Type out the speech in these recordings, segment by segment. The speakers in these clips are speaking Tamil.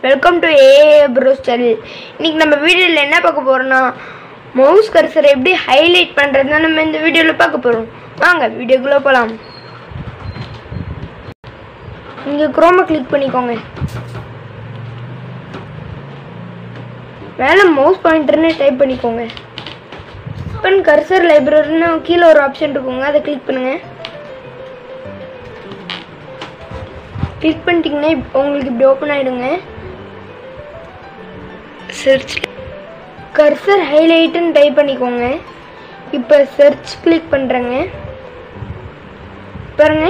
welcome to A bros channel இன்னைக்கு நம்ம வீடியோவில் என்ன பார்க்க போறோம்னா மவுஸ் கர்சரை எப்படி ஹைலைட் பண்ணுறது தான் நம்ம இந்த வீடியோவில் பார்க்க போகிறோம் வாங்க வீடியோக்குள்ளே போகலாம் இங்கே குரோமை கிளிக் பண்ணிக்கோங்க மேலே மவுஸ் பாயிண்டர்னு டைப் பண்ணிக்கோங்க ஓப்பன் கர்சர் லைப்ரரின்னு கீழே ஒரு ஆப்ஷன் இருக்குங்க அதை கிளிக் பண்ணுங்கள் கிளிக் பண்ணிட்டீங்கன்னா இப்ப உங்களுக்கு இப்படி ஓப்பன் ஆகிடுங்க சர்ச் கர்சர் ஹைலைட்டுன்னு டைப் பண்ணிக்கோங்க இப்போ சர்ச் கிளிக் பண்ணுறேங்க பாருங்க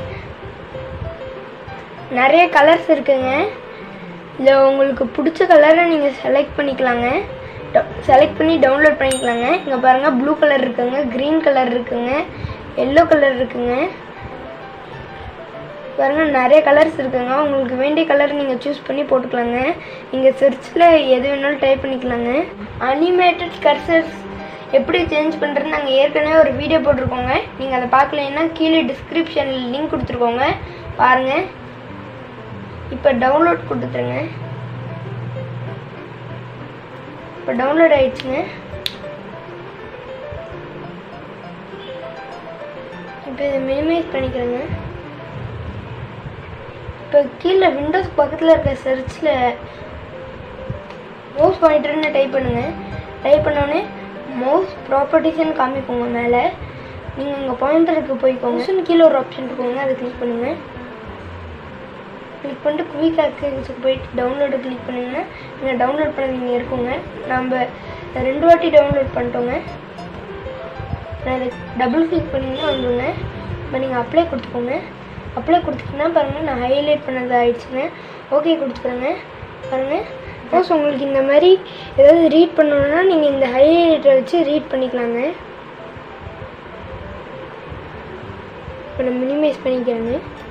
நிறைய கலர்ஸ் இருக்குங்க இதில் உங்களுக்கு பிடிச்ச கலரை நீங்கள் செலக்ட் பண்ணிக்கலாங்க செலக்ட் பண்ணி டவுன்லோட் பண்ணிக்கலாங்க இங்கே பாருங்கள் ப்ளூ கலர் இருக்குங்க க்ரீன் கலர் இருக்குங்க எல்லோ கலர் இருக்குங்க பாருங்க நிறைய கலர்ஸ் இருக்குங்க உங்களுக்கு வேண்டிய கலர் நீங்கள் சூஸ் பண்ணி போட்டுக்கலாங்க நீங்கள் சர்ச்சில் எது வேணாலும் டைப் பண்ணிக்கலாங்க அனிமேட்டட் கர்சர்ஸ் எப்படி சேஞ்ச் பண்ணுறதுன்னு நாங்கள் ஏற்கனவே ஒரு வீடியோ போட்டிருக்கோங்க நீங்கள் அதை பார்க்கலைன்னா கீழே டிஸ்கிரிப்ஷனில் லிங்க் கொடுத்துருக்கோங்க பாருங்கள் இப்போ டவுன்லோட் கொடுத்துருங்க இப்போ டவுன்லோட் ஆயிடுச்சுங்க இப்போ இதை மினிமைஸ் பண்ணிக்கிறேங்க இப்போ கீழே விண்டோஸ் பக்கத்தில் இருக்க சர்ச்சில் மவுஸ் பாயிண்டர்னு டைப் பண்ணுங்க டைப் பண்ணோடனே மவுஸ் ப்ராப்பர்ட்டிஸ்னு காமிப்போங்க மேலே நீங்கள் உங்கள் பாயிண்டருக்கு போய்க்கோங்க மிஷின் கீழே ஒரு ஆப்ஷன் இருக்குங்க அதை கிளிக் பண்ணுங்க கிளிக் பண்ணிட்டு குவிக் ஆக்சஸுக்கு போயிட்டு டவுன்லோடு கிளிக் பண்ணிங்கன்னா நீங்கள் டவுன்லோட் பண்ணீங்க இருக்குங்க நம்ம ரெண்டு வாட்டி டவுன்லோட் பண்ணிட்டோங்க நான் இதை டபுள் கிளிக் பண்ணிங்கன்னா வந்துடுங்க இப்போ நீங்கள் அப்ளை கொடுத்துக்கோங்க அப்ளை கொடுத்துட்டீங்கன்னா பாருங்கள் நான் ஹைலைட் பண்ணது ஆயிடுச்சுங்க ஓகே கொடுத்துக்கிறேங்க பாருங்கள் சப்போஸ் உங்களுக்கு இந்த மாதிரி ஏதாவது ரீட் பண்ணணுன்னா நீங்கள் இந்த ஹைலைட்டரை வச்சு ரீட் பண்ணிக்கலாங்க இப்போ நான் மினிமைஸ் பண்ணிக்கிறேங்க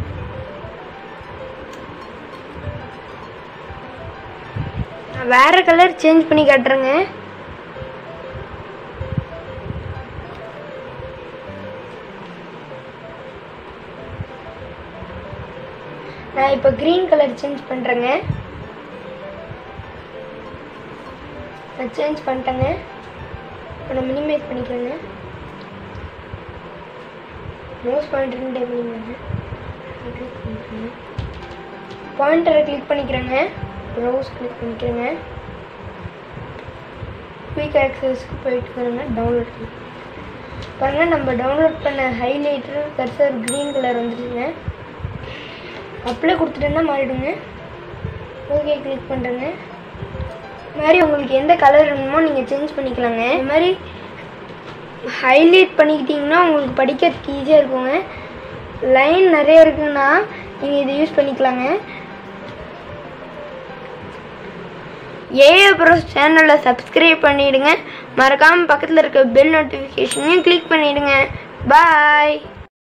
நான் வேறு கலர் சேஞ்ச் பண்ணி காட்டுறேங்க நான் இப்போ க்ரீன் கலர் சேஞ்ச் பண்ணுறேங்க நான் சேஞ்ச் பண்ணிட்டேங்க இப்போ நான் மினிமைஸ் பண்ணிக்கிறேங்க மோஸ்ட் பாயிண்டர்னு டைப் பண்ணிக்கிறேங்க கிளிக் பண்ணிக்கிறேங்க பாயிண்டரை கிளிக் பண்ணிக்கிறேங்க ப்ரௌஸ் கிளிக் பண்ணிக்கிறேங்க குயிக் ஆக்சஸ்க்கு போயிட்டு வரேங்க டவுன்லோட் கிளிக் பாருங்கள் நம்ம டவுன்லோட் பண்ண ஹைலைட்டர் கர்சர் க்ரீன் கலர் வந்துருச்சுங்க அப்ளை கொடுத்துட்டேன்னா மாறிடுங்க ஓகே கிளிக் பண்ணுறேங்க இது மாதிரி உங்களுக்கு எந்த கலர் வேணுமோ நீங்கள் சேஞ்ச் பண்ணிக்கலாங்க இது மாதிரி ஹைலைட் பண்ணிக்கிட்டிங்கன்னா உங்களுக்கு படிக்கிறதுக்கு ஈஸியாக இருக்குங்க லைன் நிறைய இருக்குன்னா நீங்கள் இதை யூஸ் பண்ணிக்கலாங்க ஏஏ ப்ரோஸ் சேனலை சப்ஸ்கிரைப் பண்ணிவிடுங்க மறக்காமல் பக்கத்தில் இருக்க பெல் நோட்டிஃபிகேஷனையும் கிளிக் பண்ணிவிடுங்க பாய்